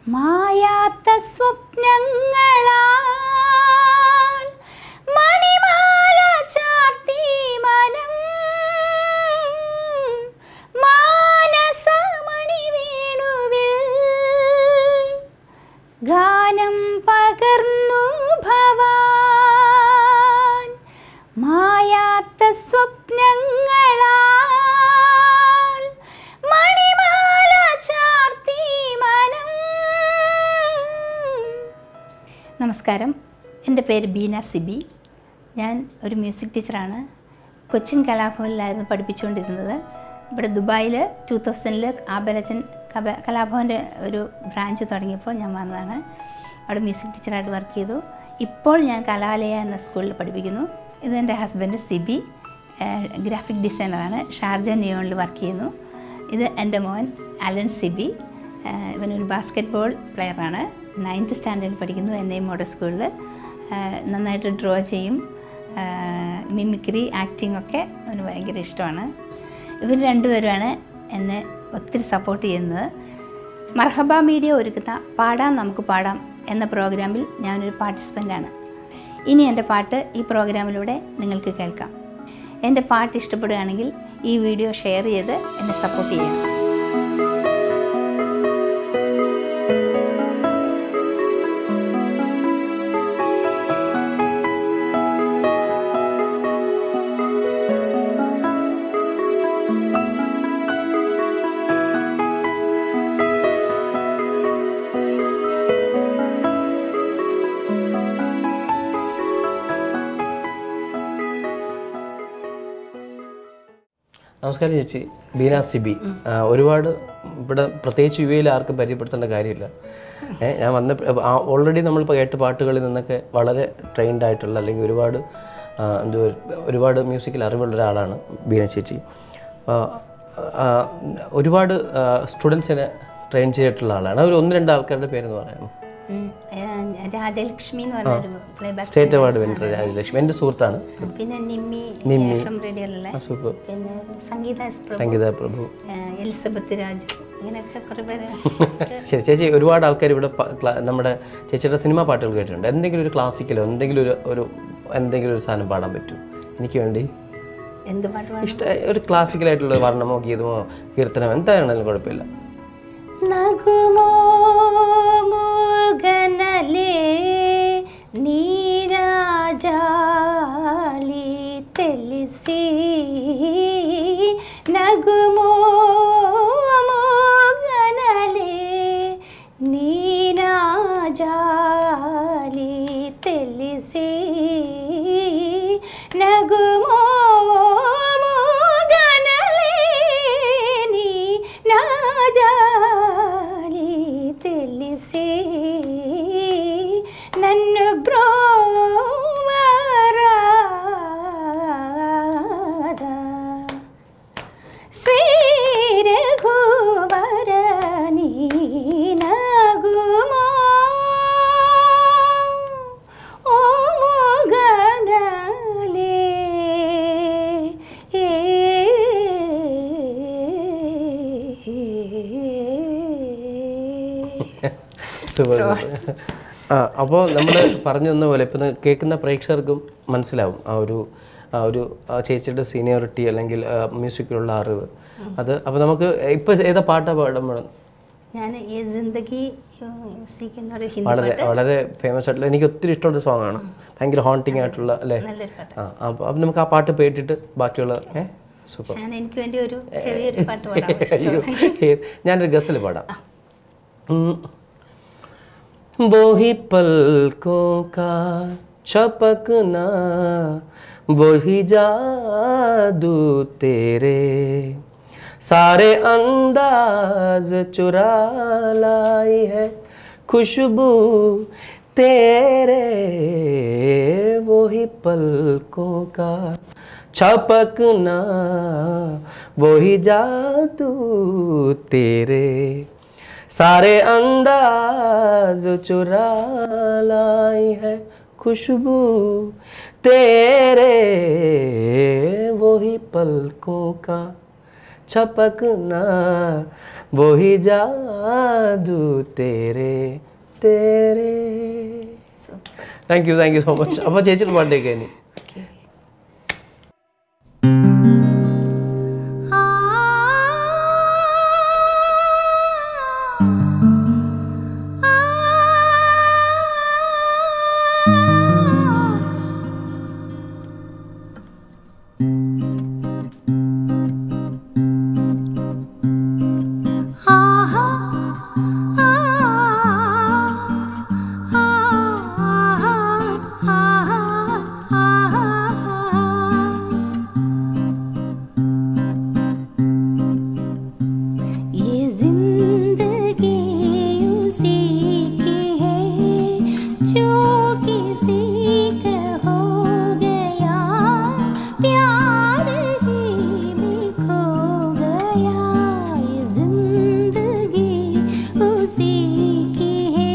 മായാത്ത സ്വപ്നങ്ങളാൽ മണിമാല ചാർത്തി മനം മാനസമണി വേണുവിൽ ഗാനം പകർന്നു ഭവാൻ മായാത്ത സ്വപ്നങ്ങളാൽ മണിമാല ചാർത്തി മനം നമസ്കാരം എൻ്റെ പേര് ബീന സിബി ഞാൻ ഒരു മ്യൂസിക് ടീച്ചറാണ് കൊച്ചിൻ കലാഭവനിലായിരുന്നു പഠിപ്പിച്ചുകൊണ്ടിരുന്നത് ഇവിടെ ദുബായിൽ ടു തൗസൻഡിൽ ആബലച്ചൻ കബ കലാഭവൻ്റെ ഒരു ബ്രാഞ്ച് തുടങ്ങിയപ്പോൾ ഞാൻ വന്നതാണ് അവിടെ മ്യൂസിക് ടീച്ചറായിട്ട് വർക്ക് ചെയ്തു ഇപ്പോൾ ഞാൻ കലാലയ എന്ന സ്കൂളിൽ പഠിപ്പിക്കുന്നു ഇത് എൻ്റെ ഹസ്ബൻഡ് സിബി ഗ്രാഫിക് ഡിസൈനറാണ് ഷാർജ നിയോണിൽ വർക്ക് ചെയ്യുന്നു ഇത് എൻ്റെ മോൻ അലൻ സിബി ആഹ് ഇവനൊരു ബാസ്ക്കറ്റ് ബോൾ പ്ലെയറാണ് നയൻത്ത് സ്റ്റാൻഡേർഡിൽ പഠിക്കുന്നു എൻ ഐ മോഡൽ സ്കൂളിൽ നന്നായിട്ട് ഡ്രോ ചെയ്യും മിമിക്രി ആക്ടിംഗ് ഒക്കെ അവന് ഭയങ്കര ഇഷ്ടമാണ് ഇവർ രണ്ടുപേരുമാണ് എന്നെ ഒത്തിരി സപ്പോർട്ട് ചെയ്യുന്നത് മർഹബ മീഡിയ ഒരുക്കുന്ന പാടാം നമുക്ക് പാടാം എന്ന പ്രോഗ്രാമിൽ ഞാനൊരു പാർട്ടിസിപ്പൻ്റാണ് ഇനി എൻ്റെ പാട്ട് ഈ പ്രോഗ്രാമിലൂടെ നിങ്ങൾക്ക് കേൾക്കാം എൻ്റെ പാട്ട് ഇഷ്ടപ്പെടുകയാണെങ്കിൽ ഈ വീഡിയോ ഷെയർ ചെയ്ത് എന്നെ സപ്പോർട്ട് ചെയ്യണം നമസ്കാരം ചേച്ചി ബീന സിബി ആ, ഒരുപാട് ഇവിടെ പ്രത്യേകിച്ച് യു എയിൽ ആർക്കും പരിചയപ്പെടുത്തേണ്ട കാര്യമില്ല ഏ, ഞാൻ വന്ന ഓൾറെഡി നമ്മളിപ്പോൾ കേട്ട പാട്ടുകളിൽ നിന്നൊക്കെ വളരെ ട്രെയിൻഡ് ആയിട്ടുള്ള അല്ലെങ്കിൽ ഒരുപാട് ആ, എന്തോ ഒരുപാട് മ്യൂസിക്കിൽ അറിവുള്ള ഒരാളാണ് ബീന ചേച്ചി അപ്പോൾ ആ, ഒരുപാട് സ്റ്റുഡൻസിനെ ട്രെയിൻ ചെയ്തിട്ടുള്ള ആളാണ് ഒരു ഒന്ന് രണ്ട് ആൾക്കാരുടെ പേരെന്ന് പറയാമോ ഉം. ഏഹ് രാജലക്ഷ്മി എന്ന് പറഞ്ഞൊരു playback state award winner Rajalakshmi എൻ്റെ സുഹൃത്താണ് പിന്നെ നിമ്മി നിമ്മി. എഫ് എം റേഡിയോയിലുള്ള ആ, സൂപ്പർ പിന്നെ സംഗീത എസ് പ്രഭു സംഗീത പ്രഭു ഏഹ് എലിസബത്ത് രാജു ഇങ്ങനെയൊക്കെ കുറേ പേര് ശരി ചേച്ചി ഒരുപാട് ആൾക്കാർ ഇവിടെ പ- ക്ലാ- നമ്മുടെ ചേച്ചിയുടെ സിനിമാ പാട്ടുകൾ കേട്ടിട്ടുണ്ട് എന്തെങ്കിലും ഒരു ക്ലാസിക്കലോ എന്തെങ്കിലും ഒരു ഒരു എന്തെങ്കിലും ഒരു സാധനം പാടാൻ പറ്റും എനിക്ക് വേണ്ടി എന്ത് പാട്ട് പാടും ഇഷ്ട ഒരു ക്ലാസിക്കലായിട്ടുള്ള വർണ്ണമോ ഗീതമോ കീർത്തനമോ എന്താണെങ്കിലും കുഴപ്പമില്ല നഗുമോ മുഗനലേ നീരാജാലി తెలిసి నగుమో ముగనలే నీరాజాలి తెలిసి నగుమో ముగనలే నీ నాజాలి తెలిసి నన్ను బ్రోవరాదా శ్రీ రఘువరని నగుమో ఓ ముగదలే ఏ സൂപ്പർ ആ അപ്പോൾ നമ്മൾ പറഞ്ഞു തന്ന പോലെ ഇപ്പം കേൾക്കുന്ന പ്രേക്ഷകർക്കും മനസ്സിലാവും ആ ഒരു ആ ഒരു ആ ചേച്ചിയുടെ സീനിയോറിറ്റി അല്ലെങ്കിൽ മ്യൂസിക്കിലുള്ള അറിവ് അത് അപ്പോൾ നമുക്ക് ഇപ്പം ഏതാ പാട്ടാ പാടാൻ വേണം ഞാൻ ഈ ജിന്ദഗി മ്യൂസിക് ഒരു ഹിന്ദി വളരെ വളരെ ഫേമസ് ആയിട്ടുള്ള എനിക്ക് ഒത്തിരി ഇഷ്ടമുള്ള സോങ് ആണ് ഭയങ്കര ഹോണ്ടിങ് ആയിട്ടുള്ള അല്ലേ നല്ലൊരു പാട്ട് ആ അപ്പോൾ അപ്പം നമുക്ക് ആ പാട്ട് കേട്ടിട്ട് ബാക്കിയുള്ള ഏ സൂപ്പർ ഞാൻ എനിക്ക് വേണ്ടി ഒരു ചെറിയൊരു പാട്ട് പാടാം അയ്യോ ഏ- ഞാനൊരു ഗസൽ പാടാം ഉം. वो ही पलकों का छपकना वो ही जादू तेरे सारे अंदाज चुरा लाई है खुशबू तेरे वो ही पलकों का छपकना वो ही जादू तेरे सारे अंदाज चुरा लाई है खुशबू तेरे वही पलकों का छपकना वो ही जादू तेरे तेरे thank you thank you so much അപ്പോൾ ചേച്ചിയുടെ പാട്ടേക്ക് ഇനി ये जिंदगी उसी की है जो किसी का हो गया प्यार ही में खो गया ये जिंदगी उसी की है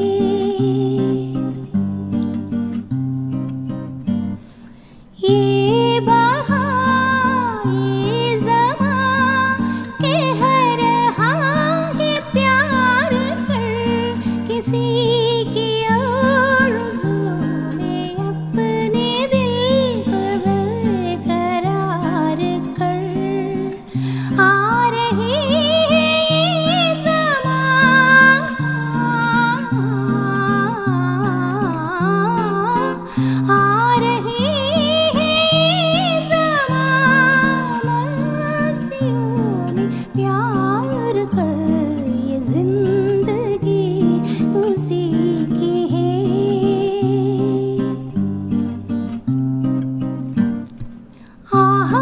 ये बहार ये ज़मा के हर हाल है प्यार कर किसी की आरज़ू में अपने दिल को बेकरार कर आ रही है ये ज़मा आ रही है ये ज़मा मस्तियों में प्यार कर ये जिंदगी उसी की है आहा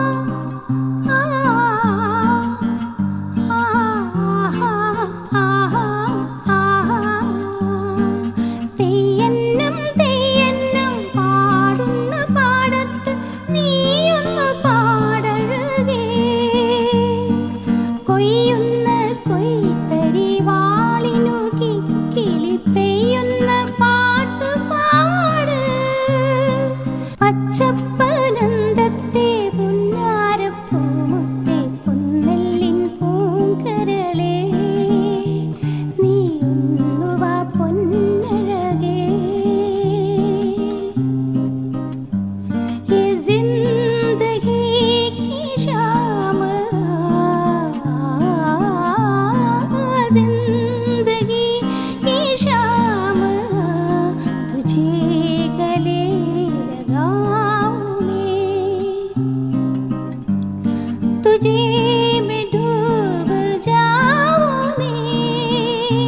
തെയ്യന്നം തെയ്യന്നം പാടുന്ന പാടത്ത് നീയൊന്ന് പാടഴുകേ കൊയ്യുന്ന കൊയ്ത്തരി വാളിനു കിക്കിളി പെയ്യുന്ന പാട്ട് പാട് പച്ചപ്പനന്ദത്തെ പുന്നാരപ്പൂമുത്തെ പുന്നെല്ലിൻ പൂങ്കരളേ നീ ഒന്നുവാ പൊന്നഴകേ ये जिंदगी की शाम जिंदगी की शाम तुझे गले लगाऊं मैं तुझे मैं डूब जाऊं मैं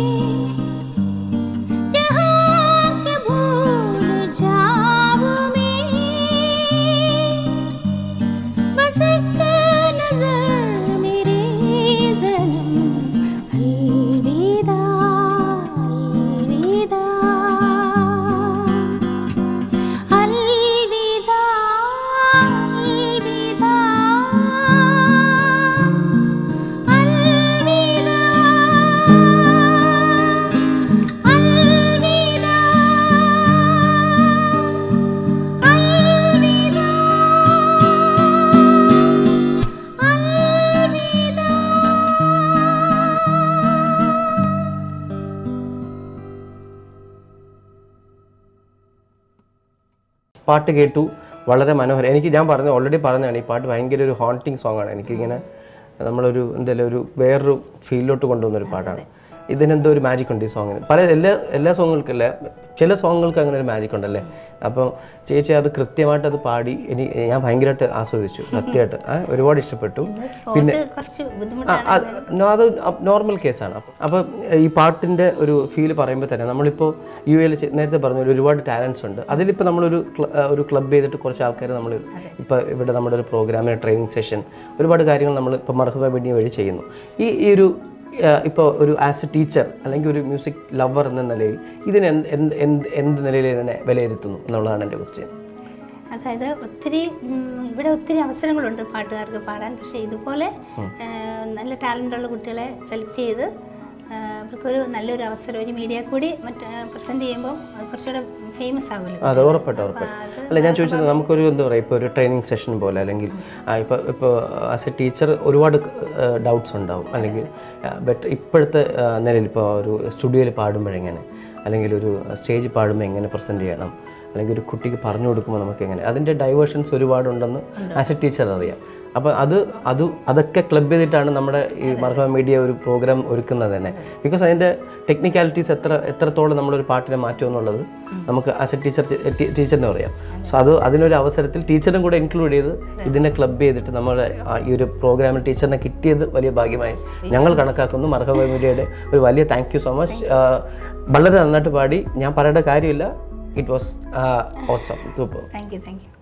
जहाँ के भूल जाऊं मैं बस एक नजर मेरे जन्म अलविदा अलविदा अलविदा अलविदा अलविदा अलविदा अलविदा अलविदा പാട്ട് കേട്ടു വളരെ മനോഹരം എനിക്ക് ഞാൻ പറഞ്ഞു ഓൾറെഡി പറഞ്ഞതാണ് ഈ പാട്ട് ഭയങ്കര ഒരു ഹോണ്ടിങ് സോങ് ആണ് എനിക്കിങ്ങനെ നമ്മളൊരു എന്തെങ്കിലും ഒരു വേറൊരു ഫീലിലോട്ട് കൊണ്ടുവന്ന ഒരു പാട്ടാണ് ഇതിനെന്തോ ഒരു മാജിക് ഉണ്ട് ഈ സോങ്ങിന് പല എല്ലാ എല്ലാ സോങ്ങുകൾക്കല്ല ചില സോങ്ങുകൾക്ക് അങ്ങനെ ഒരു മാജിക് ഉണ്ടല്ലേ അപ്പോൾ ചേച്ചി അത് കൃത്യമായിട്ട് അത് പാടി ഇനി ഞാൻ ഭയങ്കരമായിട്ട് ആസ്വദിച്ചു സത്യമായിട്ട് ആ, ഒരുപാട് ഇഷ്ടപ്പെട്ടു പിന്നെ ഫോണ്ട് കുറച്ച് ആ, ബുദ്ധിമുട്ടാണ് അത് നോ- അത് നോർമൽ കേസാണ് അപ്പം അപ്പോൾ ഈ പാട്ടിൻ്റെ ഒരു ഫീൽ പറയുമ്പോൾ തന്നെ നമ്മളിപ്പോൾ യു എയിൽ നേരത്തെ പറഞ്ഞ പോലെ ഒരുപാട് ടാലൻസ് ഉണ്ട് അതിലിപ്പോൾ നമ്മളൊരു ക്ല- ആ, ഒരു ക്ലബ് ചെയ്തിട്ട് കുറച്ച് ആൾക്കാർ നമ്മൾ ഇപ്പോൾ ഇവിടെ നമ്മുടെ ഒരു പ്രോഗ്രാമിന് ട്രെയിനിങ് സെഷൻ ഒരുപാട് കാര്യങ്ങൾ നമ്മൾ ഇപ്പോൾ മർഹബ വെഡിങ് വഴി ചെയ്യുന്നു ഈ ഈ ഒരു ഇപ്പോൾ ഒരു ആസ് എ ടീച്ചർ അല്ലെങ്കിൽ ഒരു മ്യൂസിക് ലവർ എന്ന നിലയിൽ ഇതിന് എന്ത് എന്ത് എന്ത് എന്ത് നിലയിൽ ഇതിനെ വിലയിരുത്തുന്നു എന്നുള്ളതാണ് എൻ്റെ കുറിച്ച് അതായത് ഒത്തിരി ഉം, ഇവിടെ ഒത്തിരി അവസരങ്ങളുണ്ട് പാട്ടുകാർക്ക് പാടാൻ പക്ഷേ ഇതുപോലെ ആ, നല്ല ടാലൻ്റുള്ള കുട്ടികളെ സെലക്ട് ചെയ്ത് ആ, അവർക്കൊരു നല്ലൊരു അവസരം ഒരു മീഡിയ കൂടി മറ്റ് പ്രസൻറ്റ് ചെയ്യുമ്പോൾ അത് കുറച്ചുകൂടെ ഫേമസ് ആകുമല്ലോ അതെ ഉറപ്പായിട്ടും ഉറപ്പായിട്ടും അല്ല ഞാൻ ചോദിച്ചത് നമുക്കൊരു എന്താ പറയുക ഇപ്പോൾ ഒരു ട്രെയിനിങ് സെഷൻ പോലെ അല്ലെങ്കിൽ ഇപ്പോൾ ഇപ്പോൾ ആസ് എ ടീച്ചർ ഒരുപാട് ഡൗട്ട്സ് ഉണ്ടാവും അല്ലെങ്കിൽ ബട്ട് ഇപ്പോഴത്തെ ആ, നിലയിൽ ഇപ്പോൾ ഒരു സ്റ്റുഡിയോയിൽ പാടുമ്പോഴെങ്ങനെ അല്ലെങ്കിൽ ഒരു സ്റ്റേജ് പാടുമ്പോൾ എങ്ങനെ പ്രസൻറ്റ് ചെയ്യണം അല്ലെങ്കിൽ ഒരു കുട്ടിക്ക് പറഞ്ഞു കൊടുക്കുമ്പോൾ നമുക്ക് എങ്ങനെ അതിൻ്റെ ഡൈവേർഷൻസ് ഒരുപാടുണ്ടെന്ന് ആസ് എ ടീച്ചർ അറിയാം അപ്പോൾ അത് അത് അതൊക്കെ ക്ലബ് ചെയ്തിട്ടാണ് നമ്മുടെ ഈ മർഹ മീഡിയ ഒരു പ്രോഗ്രാം ഒരുക്കുന്നത് തന്നെ ബിക്കോസ് അതിൻ്റെ ടെക്നിക്കാലിറ്റീസ് എത്ര എത്രത്തോളം നമ്മളൊരു പാട്ടിനെ മാറ്റും എന്നുള്ളത് നമുക്ക് ആസ് എ ടീച്ചർ ടീച്ചറിനെ അറിയാം സോ അത് അതിനൊരു അവസരത്തിൽ ടീച്ചറും കൂടെ ഇൻക്ലൂഡ് ചെയ്ത് ഇതിനെ ക്ലബ് ചെയ്തിട്ട് നമ്മുടെ ആ ഈ ഒരു പ്രോഗ്രാമിൽ ടീച്ചറിനെ കിട്ടിയത് വലിയ ഭാഗ്യമായി ഞങ്ങൾ കണക്കാക്കുന്നു മർഹ മീഡിയയുടെ ഒരു വലിയ താങ്ക് യു സോ മച്ച് വളരെ നന്നായിട്ട് പാടി ഞാൻ പറയേണ്ട കാര്യമില്ല it was awesome super thank you thank U